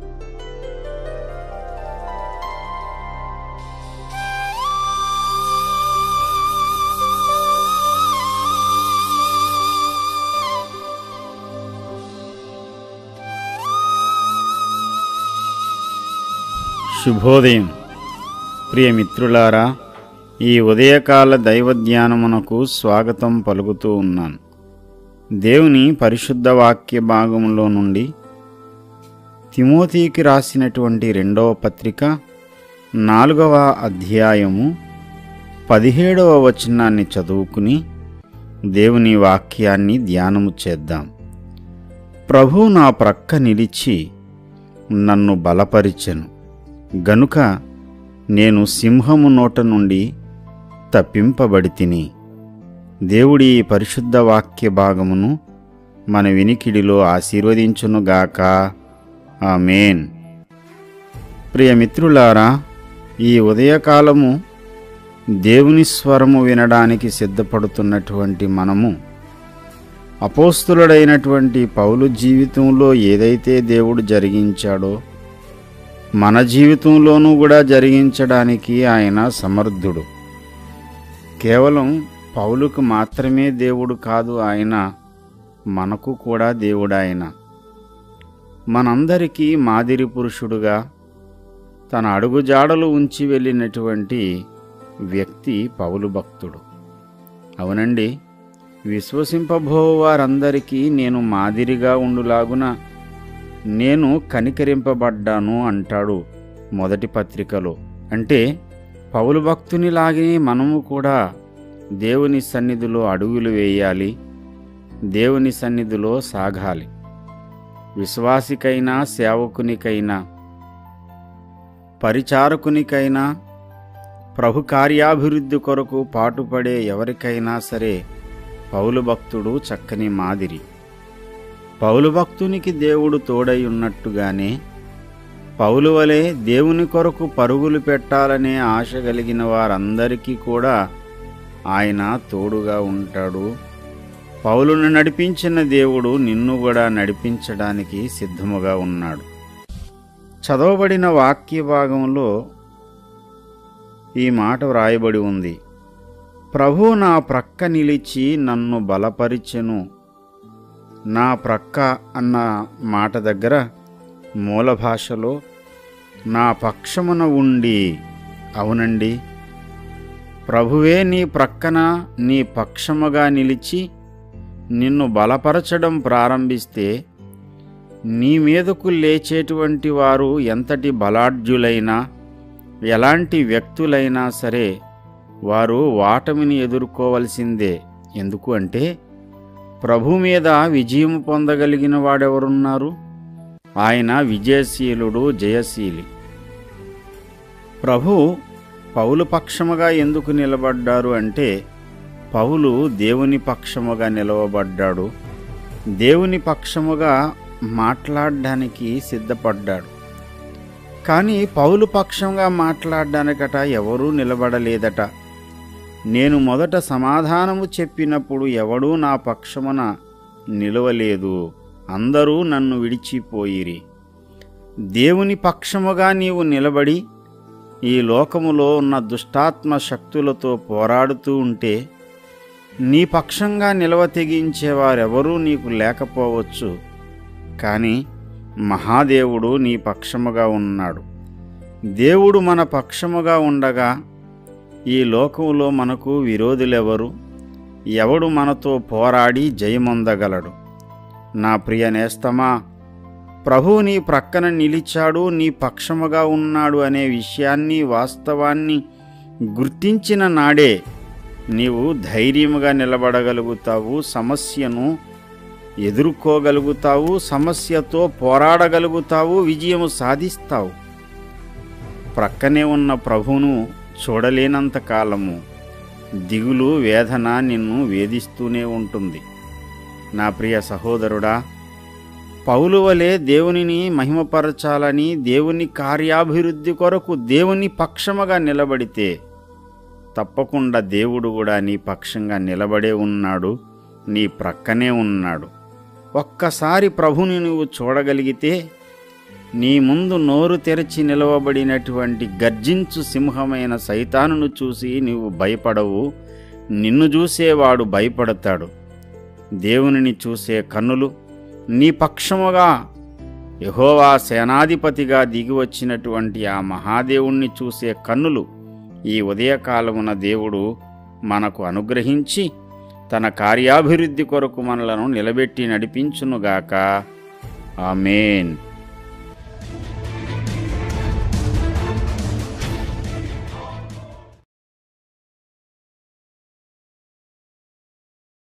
శుభోదయం ప్రియమిత్రులారా ఈ ఉదయకాల దైవ ధ్యానమునకు స్వాగతం పలుకుతూ ఉన్నాను దేవుని పరిశుద్ధ వాక్య భాగంలో నుండి తిమోతికి రాసినటువంటి రెండవ పత్రిక నాలుగవ అధ్యాయము పదిహేడవ వచనాన్ని చదువుకుని దేవుని వాక్యాన్ని ధ్యానము చేద్దాం ప్రభు నా ప్రక్క నిలిచి నన్ను బలపరిచెను గనుక నేను సింహము నోట నుండి తప్పింపబడి తిని దేవుడి ఈ పరిశుద్ధ వాక్య భాగమును మన వినికిడిలో ఆశీర్వదించునుగాక ఆమేన్ ప్రియమిత్రులారా ఈ ఉదయకాలము దేవుని స్వరము వినడానికి సిద్ధపడుతున్నటువంటి మనము అపోస్తులుడైనటువంటి పౌలు జీవితంలో ఏదైతే దేవుడు జరిగించాడో మన జీవితంలోనూ కూడా జరిగించడానికి ఆయన సమర్థుడు కేవలం పౌలుకు మాత్రమే దేవుడు కాదు ఆయన మనకు కూడా దేవుడు ఆయన మనందరికీ మాదిరి పురుషుడుగా తన అడుగుజాడలు ఉంచి వెళ్ళినటువంటి వ్యక్తి పౌలు భక్తుడు అవునండి విశ్వసింపబో వారందరికీ నేను మాదిరిగా ఉండులాగున నేను కనికరింపబడ్డాను అంటాడు మొదటి పత్రికలో అంటే పౌలు భక్తునిలాగే మనము కూడా దేవుని సన్నిధిలో అడుగులు వేయాలి దేవుని సన్నిధిలో సాగాలి విశ్వాసికైనా సేవకునికైనా పరిచారకునికైనా ప్రభు కార్యాభివృద్ధి కొరకు పాటుపడే ఎవరికైనా సరే పౌలు భక్తుడు చక్కని మాదిరి పౌలు భక్తునికి దేవుడు తోడై ఉన్నట్టుగానే పౌలు వలె దేవుని కొరకు పరుగులు పెట్టాలనే ఆశ కలిగిన వారందరికీ కూడా ఆయన తోడుగా ఉంటాడు పౌలును నడిపించిన దేవుడు నిన్ను కూడా నడిపించడానికి సిద్ధముగా ఉన్నాడు చదవబడిన వాక్య భాగంలో ఈ మాట వ్రాయబడి ఉంది ప్రభు నా ప్రక్క నిలిచి నన్ను బలపరిచెను నా ప్రక్క అన్న మాట దగ్గర మూల భాషలో నా పక్షమున ఉండి అవునండి ప్రభువే నీ ప్రక్కన నీ పక్షముగా నిలిచి నిన్ను బలపరచడం ప్రారంభిస్తే నీ మీదకు లేచేటువంటి వారు ఎంతటి బలాఢ్యులైనా ఎలాంటి వ్యక్తులైనా సరే వారు వాటమిని ఎదుర్కోవలసిందే ఎందుకు అంటే ప్రభు మీద విజయం పొందగలిగిన వాడెవరున్నారు ఆయన విజయశీలుడు జయశీలి ప్రభు పౌలు పక్షముగా ఎందుకు నిలబడ్డారు అంటే పౌలు దేవుని పక్షముగా నిలవబడ్డాడు దేవుని పక్షముగా మాట్లాడడానికి సిద్ధపడ్డాడు కానీ పౌలు పక్షంగా మాట్లాడడానికట ఎవరూ నిలబడలేదట నేను మొదట సమాధానము చెప్పినప్పుడు ఎవడూ నా పక్షమున నిలవలేదు అందరూ నన్ను విడిచిపోయిరి దేవుని పక్షముగా నీవు నిలబడి ఈ లోకములో ఉన్న దుష్టాత్మ శక్తులతో పోరాడుతూ ఉంటే నీ పక్షంగా నిలవ తెగించేవారెవరూ నీకు లేకపోవచ్చు కానీ మహాదేవుడు నీ పక్షముగా ఉన్నాడు దేవుడు మన పక్షముగా ఉండగా ఈ లోకంలో మనకు విరోధులెవరు ఎవడు మనతో పోరాడి జయమొందగలడు నా ప్రియ నేస్తమా ప్రభు నీ ప్రక్కన నిలిచాడు నీ పక్షముగా ఉన్నాడు అనే విషయాన్ని వాస్తవాన్ని గుర్తించిన నాడే నీవు ధైర్యముగా నిలబడగలుగుతావు సమస్యను ఎదుర్కోగలుగుతావు సమస్యతో పోరాడగలుగుతావు విజయము సాధిస్తావు ప్రక్కనే ఉన్న ప్రభువును చూడలేనంత కాలము దిగులు వేదన నిన్ను వేధిస్తూనే ఉంటుంది నా ప్రియ సహోదరుడా పౌలు వలె దేవునిని మహిమపరచాలని దేవుని కార్యాభివృద్ధి కొరకు దేవుని పక్షముగా నిలబడితే తప్పకుండా దేవుడు కూడా నీ పక్షంగా నిలబడే ఉన్నాడు నీ ప్రక్కనే ఉన్నాడు ఒక్కసారి ప్రభుని నువ్వు చూడగలిగితే నీ ముందు నోరు తెరచి నిలవబడినటువంటి గర్జించు సింహమైన సైతానును చూసి నీవు భయపడవు నిన్ను చూసేవాడు భయపడతాడు దేవునిని చూసే కన్నులు నీ పక్షముగా యహోవా సేనాధిపతిగా దిగి వచ్చినటువంటి ఆ మహాదేవుణ్ణి చూసే కన్నులు ఈ ఉదయకాలమున దేవుడు మనకు అనుగ్రహించి తన కార్యాభివృద్ధి కొరకు మనలను నిలబెట్టి నడిపించునుగాక ఆమెన్